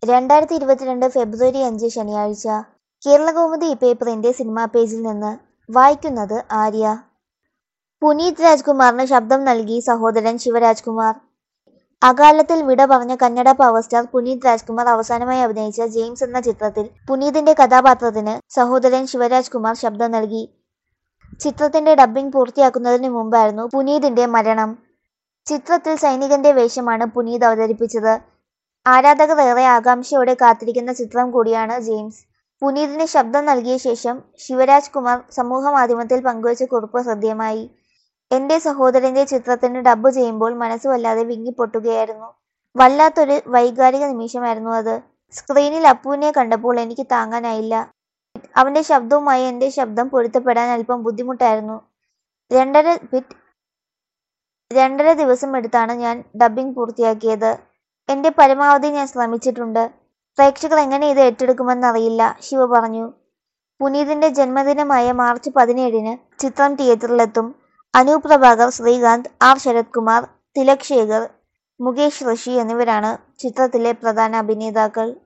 രണ്ടായിരത്തി ഇരുപത്തിരണ്ട് ഫെബ്രുവരി അഞ്ച് ശനിയാഴ്ച കേരളകൗമുദി പേപ്പറിന്റെ സിനിമാ പേജിൽ നിന്ന് വായിക്കുന്നത് ആര്യ പുനീത് രാജ്കുമാറിന് ശബ്ദം നൽകി സഹോദരൻ ശിവരാജ്കുമാർ അകാലത്തിൽ വിട പറഞ്ഞ കന്നഡ പവർ സ്റ്റാർ പുനീത് രാജ്കുമാർ അവസാനമായി അഭിനയിച്ച ജെയിംസ് എന്ന ചിത്രത്തിൽ പുനീതിന്റെ കഥാപാത്രത്തിന് സഹോദരൻ ശിവരാജ്കുമാർ ശബ്ദം നൽകി ചിത്രത്തിന്റെ ഡബ്ബിംഗ് പൂർത്തിയാക്കുന്നതിന് മുമ്പായിരുന്നു പുനീതിന്റെ മരണം ചിത്രത്തിൽ സൈനികന്റെ വേഷമാണ് പുനീത് അവതരിപ്പിച്ചത് ആരാധകർ ഏറെ ആകാംക്ഷയോടെ കാത്തിരിക്കുന്ന ചിത്രം കൂടിയാണ് ജെയിംസ് പുനീതിന് ശബ്ദം നൽകിയ ശേഷം ശിവരാജ് കുമാർ സമൂഹമാധ്യമത്തിൽ പങ്കുവച്ച കുറിപ്പ് ഹൃദ്യമായി എന്റെ സഹോദരന്റെ ചിത്രത്തിന് ഡബ്ബ് ചെയ്യുമ്പോൾ മനസ്സ് വല്ലാതെ വിങ്ങിപ്പൊട്ടുകയായിരുന്നു വല്ലാത്തൊരു വൈകാരിക നിമിഷമായിരുന്നു അത് സ്ക്രീനിൽ അപ്പുവിനെ കണ്ടപ്പോൾ എനിക്ക് താങ്ങാനായില്ല അവന്റെ ശബ്ദവുമായി എന്റെ ശബ്ദം പൊരുത്തപ്പെടാൻ അല്പം ബുദ്ധിമുട്ടായിരുന്നു രണ്ടര ബിറ്റ് രണ്ടര ദിവസം എടുത്താണ് ഞാൻ ഡബ്ബിംഗ് പൂർത്തിയാക്കിയത് എന്റെ പരമാവധി ഞാൻ ശ്രമിച്ചിട്ടുണ്ട് പ്രേക്ഷകർ എങ്ങനെ ഇത് ഏറ്റെടുക്കുമെന്നറിയില്ല ശിവ പറഞ്ഞു പുനീതിന്റെ ജന്മദിനമായ മാർച്ച് പതിനേഴിന് ചിത്രം തിയേറ്ററിലെത്തും അനൂപ് പ്രഭാകർ ശ്രീകാന്ത് ആർ ശരത് കുമാർ തിലക് ശേഖർ മുകേഷ് ഋഷി എന്നിവരാണ് ചിത്രത്തിലെ പ്രധാന അഭിനേതാക്കൾ